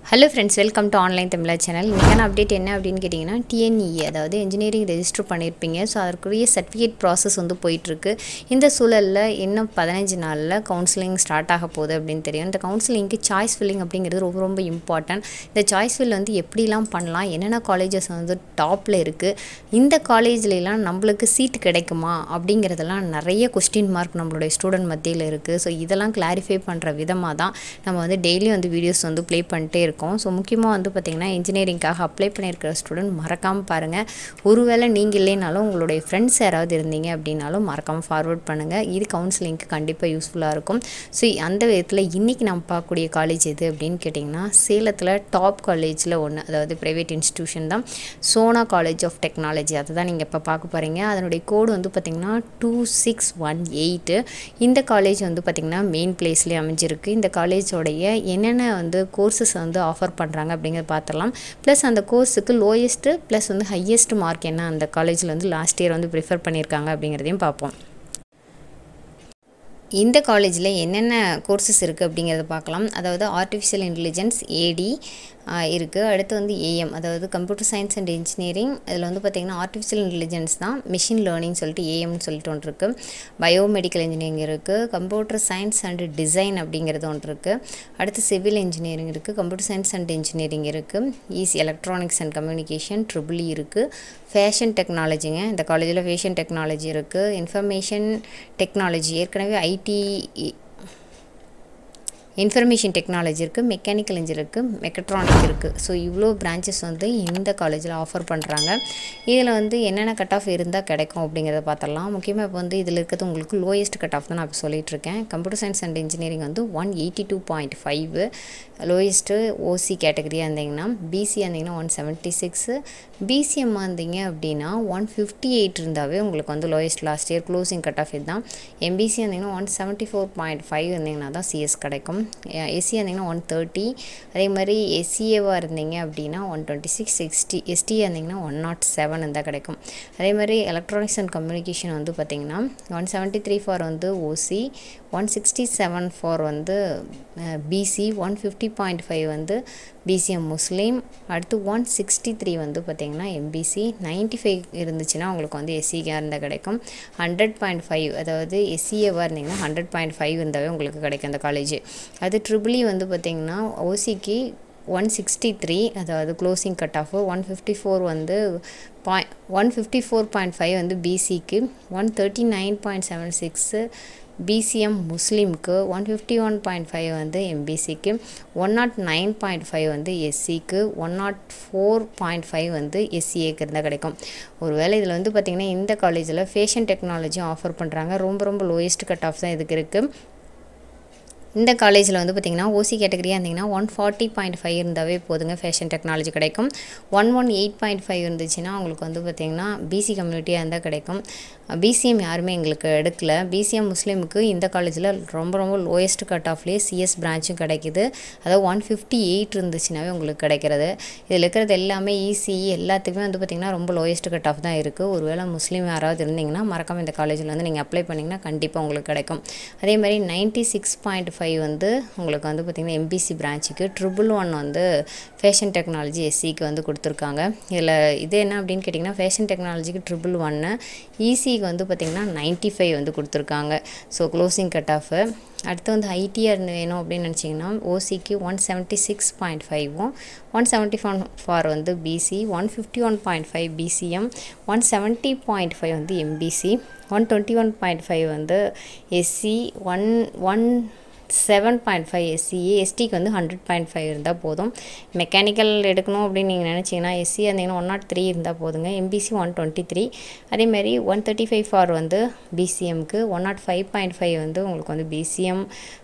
hello friends welcome to online Tamizha channel இன்றைக்கான update என்ன அப்படின்னு கேட்டிங்கன்னா டிஎன்இ அதாவது இன்ஜினியரிங் ரெஜிஸ்டர் பண்ணியிருப்பீங்க ஸோ அதற்குரிய சர்டிஃபிகேட் ப்ராசஸ் வந்து போயிட்டுருக்கு இந்த சூழலில் இன்னும் பதினஞ்சு நாளில் கவுன்சிலிங் ஸ்டார்ட் ஆக போகுது அப்படின்னு தெரியும் இந்த கவுன்சிலிங்க்கு சாய்ஸ் ஃபில்லிங் அப்படிங்கிறது ரொம்ப ரொம்ப இம்பார்ட்டன்ட் இந்த சாய்ஸ் ஃபில் வந்து எப்படிலாம் பண்ணலாம் என்னென்ன காலேஜஸ் வந்து டாப்பில் இருக்குது இந்த காலேஜ்லலாம் நம்மளுக்கு சீட் கிடைக்குமா அப்படிங்கிறதெல்லாம் நிறைய கொஸ்டின் மார்க் நம்மளுடைய ஸ்டூடெண்ட் மத்தியில் இருக்குது ஸோ இதெல்லாம் கிளாரிஃபை பண்ணுற விதமாக தான் நம்ம வந்து டெய்லி வந்து வீடியோஸ் வந்து ப்ளே பண்ணிட்டே இருக்கோம் ஸோ முக்கியமாக வந்து பார்த்திங்கன்னா இன்ஜினியரிங்காக அப்ளை பண்ணியிருக்கிற ஸ்டூடெண்ட் மறக்காமல் பாருங்கள் ஒருவேளை நீங்கள் இல்லைனாலும் உங்களுடைய ஃப்ரெண்ட்ஸ் யாராவது இருந்தீங்க அப்படின்னாலும் மறக்காமல் ஃபார்வர்ட் பண்ணுங்கள் இது கவுன்சிலிங்க்கு கண்டிப்பாக யூஸ்ஃபுல்லாக இருக்கும் ஸோ அந்த விதத்தில் இன்றைக்கி நம்ம பார்க்கக்கூடிய காலேஜ் எது அப்படின்னு கேட்டிங்கன்னா சேலத்தில் டாப் காலேஜில் ஒன்று அதாவது ப்ரைவேட் இன்ஸ்டியூஷன் தான் சோனா காலேஜ் ஆஃப் டெக்னாலஜி அதை தான் நீங்கள் இப்போ பார்க்க போகிறீங்க அதனுடைய கோடு வந்து பார்த்திங்கன்னா டூ சிக்ஸ் ஒன் எயிட்டு இந்த காலேஜ் வந்து பார்த்திங்கன்னா மெயின் பிளேஸ்லேயே அமைஞ்சிருக்கு இந்த காலேஜோடைய என்னென்ன வந்து கோர்சஸ் வந்து ஆஃபர் பண்ணுறாங்க அப்படிங்கிறத பார்த்துடலாம் ப்ளஸ் அந்த கோர்ஸுக்கு லோயஸ்ட்டு ப்ளஸ் வந்து ஹையஸ்ட் மார்க் என்ன அந்த காலேஜில் வந்து லாஸ்ட் இயர் வந்து ப்ரிஃபர் பண்ணியிருக்காங்க அப்படிங்கிறதையும் பார்ப்போம் இந்த காலேஜில் என்னென்ன கோர்சஸ் இருக்குது அப்படிங்கிறத பார்க்கலாம் அதாவது ஆர்டிஃபிஷியல் இன்டெலிஜென்ஸ் ஏடி இருக்குது அடுத்து வந்து ஏஎம் அதாவது கம்ப்யூட்டர் சயின்ஸ் அண்ட் இன்ஜினியரிங் இதில் வந்து பார்த்திங்கன்னா ஆர்டிஃபிஷியல் இன்டெலிஜென்ஸ் தான் மிஷின் லேர்னிங் சொல்லிட்டு ஏஎம்னு சொல்லிட்டு ஒன்று இருக்குது பயோமெடிக்கல் இன்ஜினியரிங் இருக்குது கம்ப்யூட்டர் சயின்ஸ் அண்ட் டிசைன் அப்படிங்கிறது ஒன்று இருக்குது அடுத்து சிவில் இன்ஜினியரிங் இருக்குது கம்ப்யூட்டர் சயின்ஸ் அண்ட் இன்ஜினியரிங் இருக்குது EC electronics and communication triple இருக்குது ஃபேஷன் டெக்னாலஜிங்க இந்த காலேஜில் ஃபேஷன் டெக்னாலஜி இருக்குது இன்ஃபர்மேஷன் டெக்னாலஜி ஏற்கனவே ஐடி இன்ஃபர்மேஷன் டெக்னாலஜி இருக்குது மெக்கானிக்கல் இன்ஜின் இருக்குது மெக்கட்ரானிக் இருக்குது ஸோ இவ்வளோ பிரான்ச்சஸ் வந்து இந்த காலேஜில் ஆஃபர் பண்ணுறாங்க இதில் வந்து என்னென்ன கட் ஆஃப் இருந்தால் கிடைக்கும் அப்படிங்கிறத பார்த்துடலாம் முக்கியமாக இப்போ வந்து இதில் இருக்கிறது உங்களுக்கு லோயஸ்ட் கட் ஆஃப் தான் நான் இப்போ சொல்லிகிட்ருக்கேன் கம்ப்யூட்டர் சயின்ஸ் அண்ட் இன்ஜினியரிங் வந்து one eighty two point five lowest OC கேட்டகரியாக இருந்தீங்கன்னா பிசி இருந்தீங்கன்னா ஒன் செவன்ட்டி சிக்ஸு பிசிஎம் இருந்தீங்க அப்படின்னா ஒன் ஃபிஃப்டி எயிட் இருந்தாவே உங்களுக்கு வந்து lowest last year closing cut off இதுதான் எம்பிசி இருந்தீங்கன்னா one seventy four point five இருந்தீங்கன்னா தான் சிஎஸ் கிடைக்கும் எஸ்சி இருந்தீங்கன்னா ஒன் தேர்ட்டி அதே மாதிரி எஸ்சிஏவாக இருந்தீங்க அப்படின்னா one twenty six sixty ST இருந்தீங்கன்னா ஒன் நாட் செவன் இருந்தால் கிடைக்கும் அதே மாதிரி எலக்ட்ரானிக்ஸ் அண்ட் கம்யூனிகேஷன் வந்து பார்த்திங்கன்னா ஒன் செவன்ட்டி த்ரீ ஃபார் வந்து OC one sixty seven four வந்து BC one fifty point five வந்து பிசிஎம் முஸ்லீம் அடுத்து ஒன் சிக்ஸ்டி த்ரீ வந்து பார்த்திங்கன்னா எம்பிசி நைன்ட்டி ஃபைவ் இருந்துச்சுன்னா உங்களுக்கு வந்து எஸ்சிக்காக இருந்தால் கிடைக்கும் ஹண்ட்ரட் பாயிண்ட் ஃபைவ் அதாவது எஸ்சிஏவாக இருந்தீங்கன்னா ஹண்ட்ரட் பாயிண்ட் ஃபைவ் இருந்தாவே உங்களுக்கு கிடைக்கும் அந்த காலேஜ் அது ட்ரிபிளி வந்து பார்த்திங்கன்னா ஓசிக்கு ஒன் சிக்ஸ்டி த்ரீ அதாவது closing cut off one fifty four வந்து பாய் one fifty four point five வந்து பிசிக்கு one thirty nine point seven six BCM முஸ்லீம்க்கு one fifty one point five வந்து எம்பிசிக்கு one nought nine point five வந்து எஸ்சிக்கு one nought four point five வந்து எஸ்சிஏக்கு இருந்தால் கிடைக்கும் ஒருவேளை இதில் வந்து பார்த்திங்கன்னா இந்த காலேஜில் ஃபேஷன் டெக்னாலஜியும் ஆஃபர் பண்ணுறாங்க ரொம்ப ரொம்ப லோயஸ்ட் கட் ஆஃப் தான் இதுக்கு இருக்குது இந்த காலேஜில் வந்து பார்த்திங்கன்னா ஓசி கேட்டகரியாக இருந்தீங்கன்னா ஒன் ஃபார்ட்டி பாயிண்ட் ஃபைவ் இருந்தாவே போதுங்க ஃபேஷன் டெக்னாலஜி கிடைக்கும் one one eight point five இருந்துச்சுன்னா உங்களுக்கு வந்து பார்த்திங்கன்னா பிசி கம்யூனிட்டியாக இருந்தால் கிடைக்கும் பிசிஎம் யாருமே எங்களுக்கு எடுக்கல பிசிஎம் முஸ்லீமுக்கு இந்த காலேஜில் ரொம்ப ரொம்ப லோயஸ்ட் கட் ஆஃப்லேயே சிஎஸ் பிரான்ச்சும் கிடைக்குது அதாவது ஒன் ஃபிஃப்டி எயிட் இருந்துச்சுனாவே உங்களுக்கு கிடைக்கிறது இதில் இருக்கிறது எல்லாமே இசி எல்லாத்துக்குமே வந்து பார்த்திங்கன்னா ரொம்ப லோயஸ்ட் கட் ஆஃப் தான் இருக்குது ஒருவேளை முஸ்லீம் யாராவது இருந்தீங்கன்னா மறக்காமல் இந்த காலேஜில் வந்து நீங்கள் அப்ளை பண்ணிங்கன்னா கண்டிப்பாக உங்களுக்கு கிடைக்கும் அதே மாதிரி நைன்ட்டி சிக்ஸ் பாயிண்ட் ஃபைவ் வந்து உங்களுக்கு வந்து பார்த்திங்கன்னா எம்பிசி பிரான்ச்சுக்கு ட்ரிபிள் ஒன் வந்து ஃபேஷன் டெக்னாலஜி எஸ்சிக்கு வந்து கொடுத்துருக்காங்க இதில் இது என்ன அப்படின்னு கேட்டிங்கன்னா ஃபேஷன் டெக்னாலஜிக்கு ட்ரிபிள் ஒன்று ஈசிக்கு வந்து பார்த்திங்கன்னா நைன்ட்டி ஃபைவ் வந்து கொடுத்துருக்காங்க ஸோ க்ளோசிங் கட் ஆஃபு அடுத்து வந்து ஐடிஆர் வேணும் அப்படின்னு நினச்சிங்கன்னா ஓசிக்கு ஒன் செவன்ட்டி சிக்ஸ் பாயிண்ட் ஃபைவும் ஒன் செவன்ட்டி ஒன் ஃபார் வந்து BC one fifty one point five BCM one seventy point five வந்து MBC one twenty one point five வந்து SC one one seven point five SCA எஸ்டிக்கு வந்து hundred point five இருந்தால் போதும் mechanical எடுக்கணும் அப்படின்னு நீங்கள் நினச்சிங்கன்னா எஸ்சி இருந்தீங்கன்னா ஒன் நாட் த்ரீ இருந்தால் போதுங்க எம்பிசி ஒன் டுவெண்ட்டி த்ரீ அதேமாதிரி ஒன் தேர்ட்டி ஃபைவ் ஃபார் வந்து பிசிஎம்க்கு one naught five point five வந்து உங்களுக்கு வந்து BCM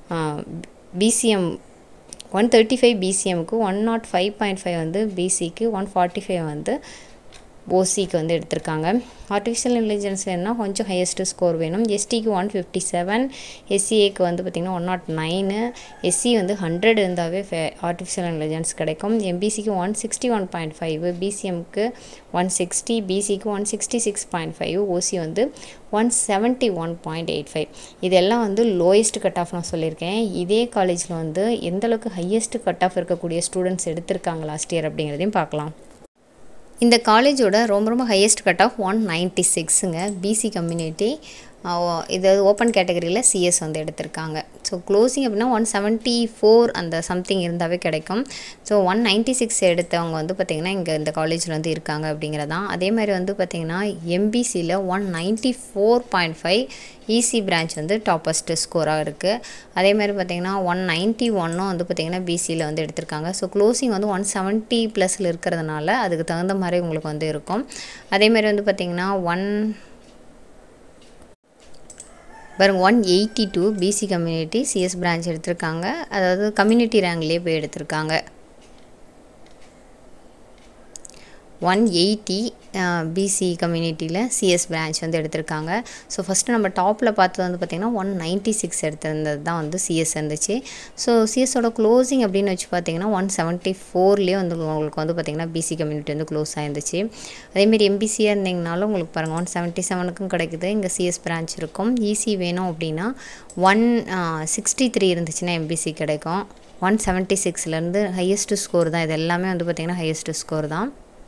BCM one thirty five பிசிஎம்க்கு one naught five point five வந்து பிசிக்கு ஒன் ஃபார்ட்டி ஃபைவ் வந்து ஓசிக்கு வந்து எடுத்திருக்காங்க ஆர்டிஃபிஷியல் இன்டெலிஜென்ஸ் வேணும்னா கொஞ்சம் ஹையஸ்ட்டு ஸ்கோர் வேணும் எஸ்டிக்கு ஒன் ஃபிஃப்டி செவன் எஸ்சிஏக்கு வந்து பார்த்திங்கன்னா ஒன் நாட் நைனு எஸ்சி வந்து ஹண்ட்ரட் இருந்தாவே ஃபே ஆர்டிஃபிஷியல் இன்டெலிஜென்ஸ் கிடைக்கும் எம்பிசிக்கு one sixty one point five பிசிஎம்க்கு ஒன் சிக்ஸ்டி பிசிக்கு one sixty six point five OC வந்து one seventy one point eight five இதெல்லாம் வந்து லோயஸ்ட் கட் ஆஃப் நான் சொல்லியிருக்கேன் இதே காலேஜில் வந்து எந்தளவுக்கு ஹையஸ்ட் கட் ஆஃப் இருக்கக்கூடிய ஸ்டூடெண்ட்ஸ் எடுத்திருக்காங்க லாஸ்ட் இயர் அப்படிங்கிறதையும் பார்க்கலாம் இந்த காலேஜோட ரொம்ப ரொம்ப highest cut off one ninety சிக்ஸுங்க பிசி கம்யூனிட்டி இது ஓப்பன் கேட்டகரியில் சிஎஸ் வந்து எடுத்திருக்காங்க ஸோ க்ளோசிங் அப்படின்னா ஒன் செவன்ட்டி ஃபோர் அந்த சம்திங் இருந்தாவே கிடைக்கும் ஸோ ஒன் நைன்ட்டி சிக்ஸ் எடுத்தவங்க வந்து பார்த்திங்கன்னா இங்கே இந்த காலேஜில் வந்து இருக்காங்க அப்படிங்கிறதான் அதே மாதிரி வந்து பார்த்திங்கன்னா எம்பிசியில் one ninety four point five EC branch வந்து டாப்பஸ்ட்டு ஸ்கோராக இருக்குது அதே மாதிரி பார்த்திங்கன்னா ஒன் நைன்ட்டி ஒன்னும் வந்து பார்த்திங்கன்னா பிசியில் வந்து எடுத்திருக்காங்க ஸோ க்ளோசிங் வந்து ஒன் செவன்ட்டி ப்ளஸில் இருக்கிறதுனால அதுக்கு தகுந்த மாதிரி உங்களுக்கு வந்து இருக்கும் அதேமாதிரி வந்து பார்த்திங்கன்னா ஒன் பாருங்க one eighty two BC community CS branch எடுத்திருக்காங்க அதாவது கம்யூனிட்டி ரேங்க்லேயே போய் எடுத்திருக்காங்க ஒன் எயிட்டி பிசி கம்யூனிட்டியில் சிஎஸ் பிரான்ச் வந்து எடுத்திருக்காங்க ஸோ ஃபஸ்ட்டு நம்ம டாப்பில் பார்த்தது வந்து பார்த்திங்கன்னா ஒன் நைன்ட்டி சிக்ஸ் எடுத்திருந்தது தான் வந்து சிஎஸ் இருந்துச்சு ஸோ சிஎஸோட க்ளோசிங் அப்படின்னு வச்சு பார்த்தீங்கன்னா ஒன் செவன்ட்டி ஃபோர்லேயே வந்து உங்களுக்கு வந்து பார்த்திங்கன்னா பிசி கம்யூனிட்டி வந்து க்ளோஸ் ஆயிருந்துச்சு அதேமாரி எம்பிசியாக இருந்தீங்கனாலும் உங்களுக்கு பாருங்கள் ஒன் செவன்ட்டி செவனுக்கும் கிடைக்குது இங்கே சிஎஸ் பிரான்ச் இருக்கும் இசி வேணும் அப்படின்னா ஒன் சிக்ஸ்டி த்ரீ இருந்துச்சுன்னா எம்பிசி கிடைக்கும் ஒன் செவன்ட்டி சிக்ஸ்லேருந்து ஹையஸ்ட்டு ஸ்கோர் தான் இது எல்லாமே வந்து பார்த்திங்கன்னா ஹையஸ்ட்டு ஸ்கோர் தான்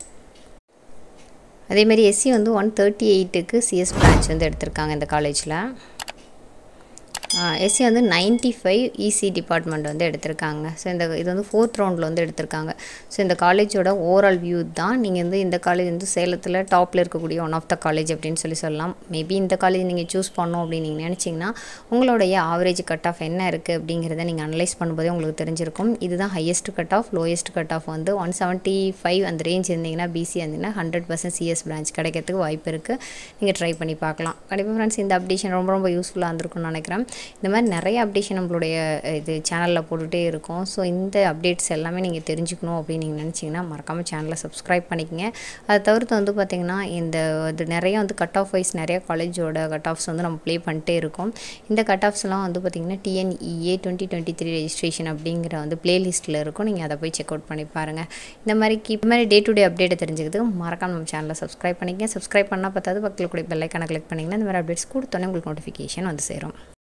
அதேமாரி எஸ்சி வந்து ஒன் தேர்ட்டி எயிட்டுக்கு சிஎஸ் பிரான்ச் வந்து எடுத்திருக்காங்க இந்த காலேஜில் எஸ்சி வந்து நைன்ட்டி ஃபைவ் இசி டிபார்ட்மெண்ட் வந்து எடுத்திருக்காங்க ஸோ இந்த இது வந்து ஃபோர்த் ரவுண்டில் வந்து எடுத்திருக்காங்க ஸோ இந்த காலேஜோட ஓவரால் வியூ தான் நீங்கள் வந்து இந்த காலேஜ் வந்து சேலத்தில் டாப்பில் இருக்கக்கூடிய ஒன் ஆஃப் த காலேஜ் அப்படின்னு சொல்லி சொல்லலாம் மேபி இந்த காலேஜ் நீங்கள் சூஸ் பண்ணோம் அப்படின்னு நீங்கள் நினச்சிங்கன்னா உங்களுடைய ஆவரேஜ் கட் ஆஃப் என்ன இருக்குது அப்படிங்கிறத நீங்கள் அனலைஸ் பண்ணும்போதே உங்களுக்கு தெரிஞ்சிருக்கும் இதுதான் highest cut off lowest cut off வந்து ஒன் செவன்ட்டி ஃபைவ் அந்த ரேஞ்ச் இருந்தீங்கன்னா பிசி இருந்தீங்கன்னா ஹண்ட்ரட் பர்சன்ட் சிஎஸ் பிரான்ச் கிடைக்கிறதுக்கு வாய்ப்பு இருக்குது நீங்கள் ட்ரை பண்ணி பார்க்கலாம் கண்டிப்பாக ஃப்ரெண்ட்ஸ் இந்த அப்டேஷன் ரொம்ப ரொம்ப யூஸ்ஃபுல்லாக இருந்திருக்கும்னு நினைக்கிறேன் இந்த மாதிரி நிறைய அப்டேஷன் நம்மளுடைய இது சேனலில் போட்டுகிட்டே இருக்கும் ஸோ இந்த அப்டேட்ஸ் எல்லாமே நீங்கள் தெரிஞ்சுக்கணும் அப்படின்னு நீங்கள் நினச்சிங்கன்னா மறக்காமல் சேனலை சப்ஸ்கிரைப் பண்ணிக்கங்க அதை தவிர்த்து வந்து பார்த்திங்கன்னா இந்த இது நிறைய வந்து கட் ஆஃப் வைஸ் நிறைய காலேஜோட கட் ஆஃப்ஸ் வந்து நம்ம ப்ளே பண்ணிட்டே இருக்கோம் இந்த கட் ஆஃப்ஸ்லாம் வந்து பார்த்திங்கன்னா TNEA twenty twenty three registration அப்படிங்கிற வந்து ப்ளேலிஸ்ட்டில் இருக்கும் நீங்கள் அதை போய் செக் அவுட் பண்ணி பாருங்கள் இந்த மாதிரி இந்த மாதிரி டே டு டே அப்டேட்டை தெரிஞ்சுக்கிறதுக்கு மறக்காம நம்ம சேனலை சப்ஸ்கிரைப் பண்ணிக்கங்க சப்ஸ்கிரைப் பண்ணால் பார்த்தாது பக்கத்தில் கூட பெல்லைக்கான கிளிக் பண்ணிங்கன்னா இந்த மாதிரி அப்டேட்ஸ் கொடுத்தோன்னே உங்களுக்கு நோட்டிஃபிகேஷன் வந்து சேரும்